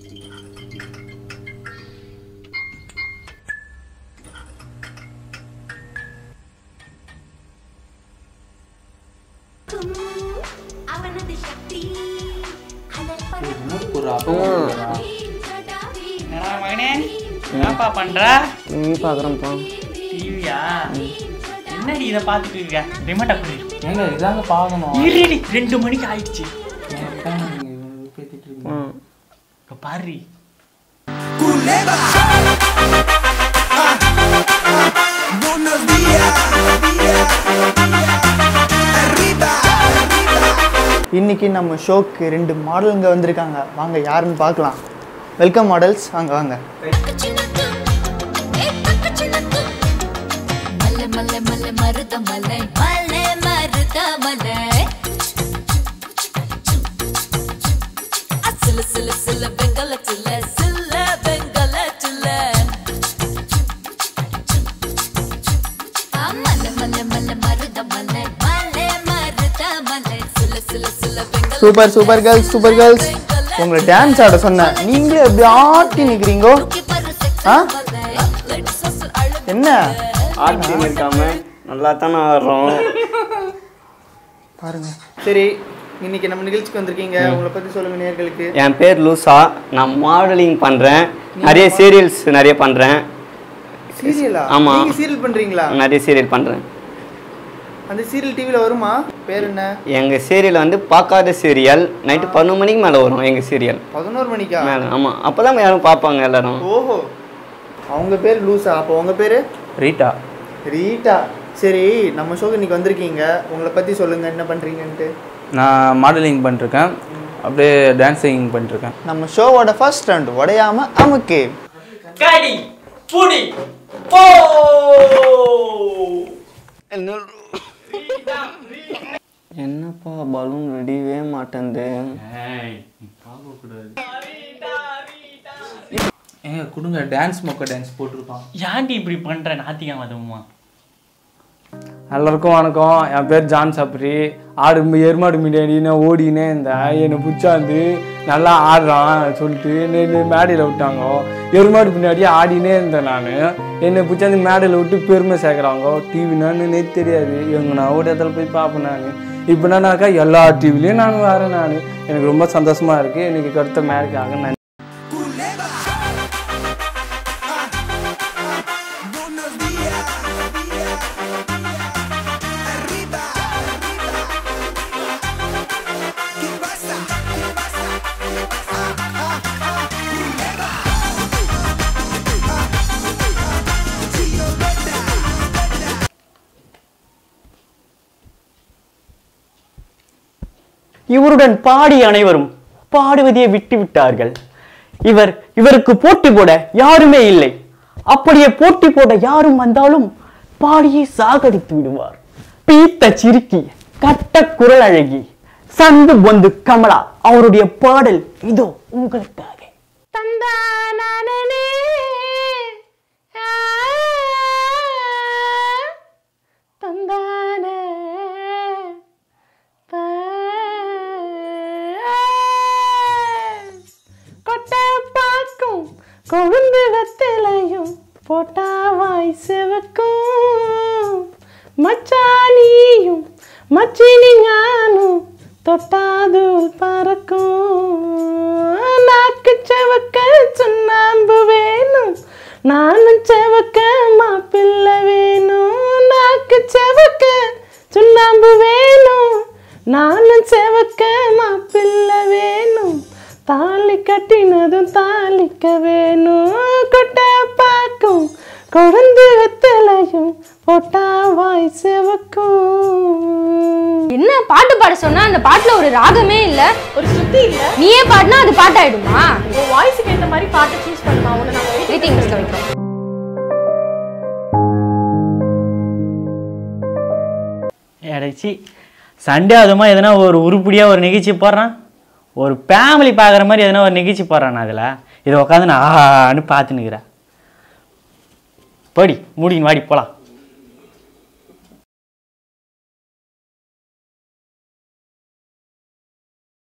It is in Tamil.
அவனது சக்தி என்னடா மகனே என்னப்பா பண்ற நீ பார்க்குறேன்ப்பா டிவியா என்னடி இதை பார்த்துட்டு இருக்க ரிமோட் அப்படி ஏங்க இதாங்க பார்க்கணும் இருடி ரெண்டு மணிக்கு ஆயிடுச்சு ம் இப்ப பாரு இன்னைக்கு நம்ம ஷோக்கு ரெண்டு மாடலுங்க வந்திருக்காங்க வாங்க யாருன்னு பார்க்கலாம் வெல்கம் மாடல்ஸ் வாங்க வாங்க மல்ல மல்ல மல்ல மருத மல்ல மல்ல மருத மல்ல சில சில சில பெங்கல சில சில பெங்கல சில மல்ல மல்ல மல்ல மருத மல்ல மல்ல மருத மல்ல சில சில சில பெங்கல super super girls super girls உங்களை டான்ஸ் ஆட சொன்னேன் நீங்களே எப்படி ஆட்டி நிற்கிறீங்கோ ஆ என்ன ஆக்டிங் இருக்காம நல்லா தானே ஆடுறோம் பாருங்க சரி இன்னைக்கு நம்ம நிகழ்ச்சிக்கு வந்திருக்கீங்க உங்களை பத்தி சொல்லுங்க நேர்களுக்கு என் பேர் லூசா நான் மாடலிங் பண்ணுறேன் நிறைய சீரியல்ஸ் நிறைய பண்ணுறேன் சீரியலா ஆமா. நீங்க சீரியல் பண்றீங்களா நிறைய சீரியல் பண்ணுறேன் அந்த சீரியல் டிவில வருமா பேர் என்ன எங்கள் சீரியல் வந்து பார்க்காத சீரியல் நைட்டு பதினொரு மணிக்கு மேலே வரும் எங்கள் சீரியல் பதினோரு மணிக்கா மேலே ஆமாம் அப்போ தான் யாரும் பார்ப்பாங்க எல்லாரும் ஓஹோ அவங்க பேர் லூசா அப்போ உங்க பேரு ரீட்டா ரீட்டா சரி நம்ம ஷோக்கு இன்னைக்கு வந்திருக்கீங்க உங்களை பத்தி சொல்லுங்க என்ன பண்றீங்கன்ட்டு நான் மாடலிங் பண்ணிருக்கேன் அப்படியே டான்ஸிங் பண்ணிருக்கேன் நம்ம ஷோவோட ஃபர்ஸ்ட் ரவுண்ட் உடையாம அமுக்கு காடி புடி போ என்னப்பா பலூன் ரெடியவே மாட்டேங்குது ஏங்க கொடுங்க டான்ஸ் மொக்க டான்ஸ் போட்டிருக்கான் ஏன்டி இப்படி பண்ற நாத்திகம் அதுவுமா எல்லாருக்கும் வணக்கம் என் பேர் ஜான் சப்ரி ஆடு ம- எருமாடு முன்னாடி நான் ஓடினே இருந்தேன் என்னை பிடிச்சாந்து நல்லா ஆடுறான் சொல்லிட்டு என்னை மேடையில் விட்டாங்க எருமாடு பின்னாடி ஆடினே இருந்தேன் நான் என்னை பிடிச்சாந்து மேடையில் விட்டு பெருமை சேர்க்குறாங்க டிவினான்னு தெரியாது எங்க நான் ஓடி இடத்துல போய் பார்ப்பேன் நான் இப்போ என்னன்னாக்கா எல்லா டிவிலையும் நான் வரேன் நான் எனக்கு ரொம்ப சந்தோஷமா இருக்கு எனக்கு அடுத்த மேடைக்காக நான் இவருடன் பாடிய அனைவரும் பாடுவதையே விட்டு விட்டார்கள் இவர் இவருக்கு போட்டி போட யாருமே இல்லை அப்படியே போட்டி போட யாரும் வந்தாலும் பாடியே சாகடித்து விடுவார் பீத்த சிரிக்கி கட்ட குரல் அழகி சந்து பொந்து கமலா அவருடைய பாடல் இதோ உங்களுக்காக தந்தானே தந்தானே கொட்டை பாக்கும் கொழுந்து வெத்திலையும் போட்டாவாய் செவக்கும் மச்சானியும் மச்சினி ஞானும் தொட்டாதூள் பறக்கும் நாக்கு செவக்க சுண்ணாம்பு வேணும் நானும் செவக்க மாப்பிள்ளை வேணும் நாக்கு செவக்க சுண்ணாம்பு வேணும் நானும் செவக்க மாப்பிள்ளை வேணும் தாலி கட்டினதும் தாலிக்க வேணும் கொட்டை பாக்கும் கொழுந்து வெத்தலையும் போட்டா வாய் செவக்கும் என்ன பாட்டு பாட சொன்னா அந்த பாட்டுல ஒரு ராகமே இல்ல ஒரு சுத்தி இல்ல நீயே பாடினா அது பாட்டாயிடுமா உன் வாய்ஸுக்கு ஏத்த மாதிரி பாட்டை சூஸ் பண்ணுமா உன்னை நாங்க waiting வெயிட்டிங் லிஸ்ட்ல வைக்கிறோம் அடைச்சி சண்டே அதுமா எதனா ஒரு உருப்படியாக ஒரு நிகழ்ச்சி போடுறான் ஒரு ஃபேமிலி பார்க்குற மாதிரி எதனா ஒரு நிகழ்ச்சி போடுறான் அதில் இதை உட்காந்து நான் ஆன்னு பார்த்து நிற்கிறேன் படி முடின்னு வாடி போகலாம்